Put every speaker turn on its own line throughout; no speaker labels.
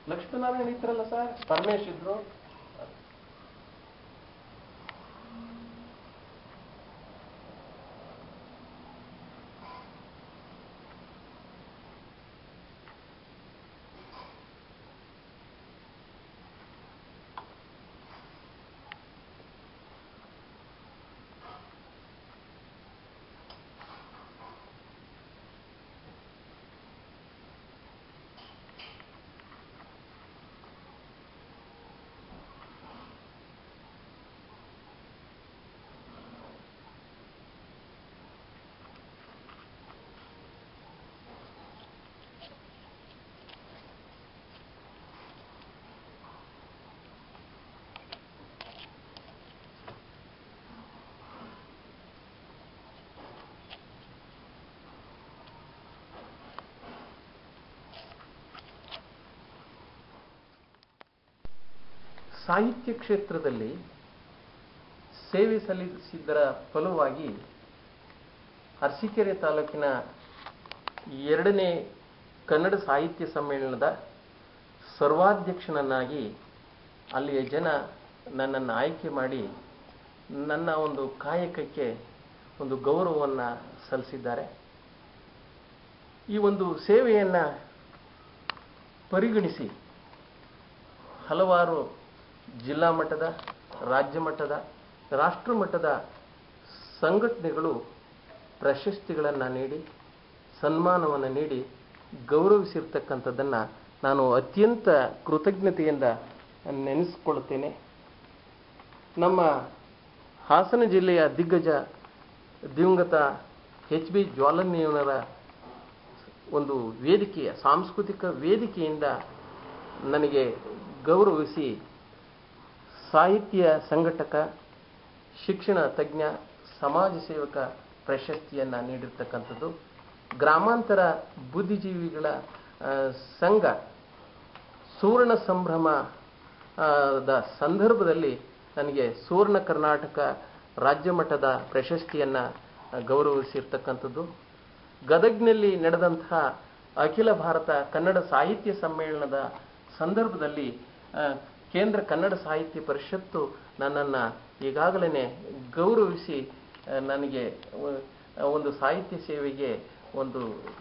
ಲಕ್ಷ್ಮೀನಾರಾಯಣ ಇದ್ರಲ್ಲ ಸರ್ ಪರಮೇಶ್ ಇದ್ರು ಸಾಹಿತ್ಯ ಕ್ಷೇತ್ರದಲ್ಲಿ ಸೇವೆ ಸಲ್ಲಿಸಿದ್ದರ ಫಲವಾಗಿ ಅರಸೀಕೆರೆ ತಾಲೂಕಿನ ಎರಡನೇ ಕನ್ನಡ ಸಾಹಿತ್ಯ ಸಮ್ಮೇಳನದ ಸರ್ವಾಧ್ಯಕ್ಷನನ್ನಾಗಿ ಅಲ್ಲಿಯ ಜನ ನನ್ನನ್ನು ಆಯ್ಕೆ ಮಾಡಿ ನನ್ನ ಒಂದು ಕಾಯಕಕ್ಕೆ ಒಂದು ಗೌರವವನ್ನು ಸಲ್ಲಿಸಿದ್ದಾರೆ ಈ ಒಂದು ಸೇವೆಯನ್ನು ಪರಿಗಣಿಸಿ ಹಲವಾರು ಜಿಲ್ಲಾ ಮಟ್ಟದ ರಾಜ್ಯ ಮಟ್ಟದ ರಾಷ್ಟ್ರ ಮಟ್ಟದ ಸಂಘಟನೆಗಳು ಪ್ರಶಸ್ತಿಗಳನ್ನು ನೀಡಿ ಸನ್ಮಾನವನ್ನು ನೀಡಿ ಗೌರವಿಸಿರ್ತಕ್ಕಂಥದ್ದನ್ನು ನಾನು ಅತ್ಯಂತ ಕೃತಜ್ಞತೆಯಿಂದ ನೆನೆಸ್ಕೊಳ್ತೇನೆ ನಮ್ಮ ಹಾಸನ ಜಿಲ್ಲೆಯ ದಿಗ್ಗಜ ದಿವಂಗತ ಎಚ್ ಬಿ ಜ್ವಾಲನ್ಯವರ ಒಂದು ವೇದಿಕೆಯ ಸಾಂಸ್ಕೃತಿಕ ವೇದಿಕೆಯಿಂದ ನನಗೆ ಗೌರವಿಸಿ ಸಾಹಿತ್ಯ ಸಂಘಟಕ ಶಿಕ್ಷಣ ತಜ್ಞ ಸಮಾಜ ಸೇವಕ ಪ್ರಶಸ್ತಿಯನ್ನು ನೀಡಿರ್ತಕ್ಕಂಥದ್ದು ಗ್ರಾಮಾಂತರ ಬುದ್ಧಿಜೀವಿಗಳ ಆ, ಸಂಘ ಸುವರ್ಣ ಸಂಭ್ರಮ ಆ, ದ ಸಂದರ್ಭದಲ್ಲಿ ನನಗೆ ಸುವರ್ಣ ಕರ್ನಾಟಕ ರಾಜ್ಯ ಮಟ್ಟದ ಪ್ರಶಸ್ತಿಯನ್ನು ಗೌರವಿಸಿರ್ತಕ್ಕಂಥದ್ದು ಗದಗ್ನಲ್ಲಿ ನಡೆದಂತಹ ಅಖಿಲ ಭಾರತ ಕನ್ನಡ ಸಾಹಿತ್ಯ ಸಮ್ಮೇಳನದ ಸಂದರ್ಭದಲ್ಲಿ ಆ, ಕೇಂದ್ರ ಕನ್ನಡ ಸಾಹಿತ್ಯ ಪರಿಷತ್ತು ನನ್ನನ್ನು ಈಗಾಗಲೇ ಗೌರವಿಸಿ ಆ, ನನಗೆ ಒ- ಒಂದು ಸಾಹಿತ್ಯ ಸೇವೆಗೆ ಒಂದು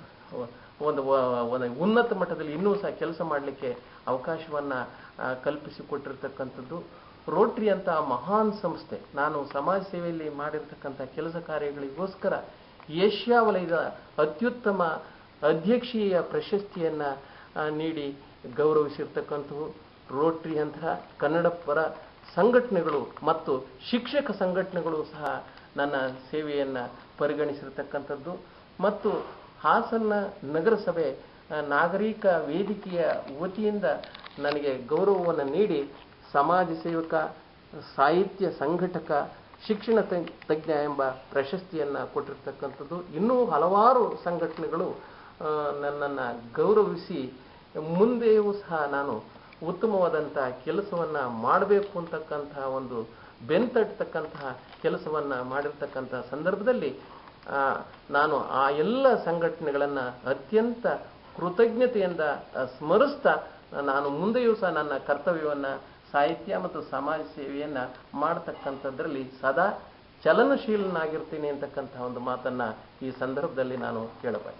ಒಂದು ವ- ಒಂದು ಉನ್ನತ ಮಟ್ಟದಲ್ಲಿ ಇನ್ನೂ ಸಹ ಕೆಲಸ ಮಾಡಲಿಕ್ಕೆ ಅವಕಾಶವನ್ನು ಕಲ್ಪಿಸಿಕೊಟ್ಟಿರ್ತಕ್ಕಂಥದ್ದು ರೋಟ್ರಿ ಅಂತ ಮಹಾನ್ ಸಂಸ್ಥೆ ನಾನು ಸಮಾಜ ಸೇವೆಯಲ್ಲಿ ಮಾಡಿರ್ತಕ್ಕಂಥ ಕೆಲಸ ಕಾರ್ಯಗಳಿಗೋಸ್ಕರ ಏಷ್ಯಾ ವಲಯದ ಅತ್ಯುತ್ತಮ ಅಧ್ಯಕ್ಷೀಯ ಪ್ರಶಸ್ತಿಯನ್ನು ನೀಡಿ ಗೌರವಿಸಿರ್ತಕ್ಕಂಥವು ರೋಟ್ರಿ ಅಂತಹ ಕನ್ನಡ ಪರ ಸಂಘಟನೆಗಳು ಮತ್ತು ಶಿಕ್ಷಕ ಸಂಘಟನೆಗಳು ಸಹ ನನ್ನ ಸೇವೆಯನ್ನು ಪರಿಗಣಿಸಿರ್ತಕ್ಕಂಥದ್ದು ಮತ್ತು ಹಾಸನ ನಗರಸಭೆ ಆ, ನಾಗರಿಕ ವೇದಿಕೆಯ ವತಿಯಿಂದ ನನಗೆ ಗೌರವವನ್ನು ನೀಡಿ ಸಮಾಜ ಸೇವಕ ಸಾಹಿತ್ಯ ಸಂಘಟಕ ಶಿಕ್ಷಣ ತ- ತಜ್ಞ ಎಂಬ ಪ್ರಶಸ್ತಿಯನ್ನು ಕೊಟ್ಟಿರ್ತಕ್ಕಂಥದ್ದು ಇನ್ನೂ ಹಲವಾರು ಸಂಘಟನೆಗಳು ಆ, ನನ್ನನ್ನು ಗೌರವಿಸಿ ಮುಂದೆಯೂ ಸಹ ನಾನು ಉತ್ತಮವಾದಂಥ ಕೆಲಸವನ್ನು ಮಾಡಬೇಕು ಅಂತಕ್ಕಂತಹ ಒಂದು ಬೆಂತಟ್ಟತಕ್ಕಂತಹ ಕೆಲಸವನ್ನು ಮಾಡಿರ್ತಕ್ಕಂಥ ಸಂದರ್ಭದಲ್ಲಿ ಆ, ನಾನು ಆ ಎಲ್ಲ ಸಂಘಟನೆಗಳನ್ನು ಅತ್ಯಂತ ಕೃತಜ್ಞತೆಯಿಂದ ಆ, ಸ್ಮರಿಸ್ತಾ ನಾನು ಮುಂದೆಯೂ ಸಹ ನನ್ನ ಕರ್ತವ್ಯವನ್ನು ಸಾಹಿತ್ಯ ಮತ್ತು ಸಮಾಜ ಸೇವೆಯನ್ನು ಮಾಡತಕ್ಕಂಥದ್ರಲ್ಲಿ ಸದಾ ಚಲನಶೀಲನಾಗಿರ್ತೀನಿ ಅಂತಕ್ಕಂತಹ ಒಂದು ಮಾತನ್ನ ಈ ಸಂದರ್ಭದಲ್ಲಿ ನಾನು ಕೇಳಬಯಸ್ತೇನೆ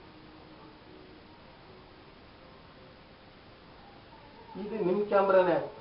ಇದು ನಿಮ್ಮ ಕ್ಯಾಮ್ರಾನೇ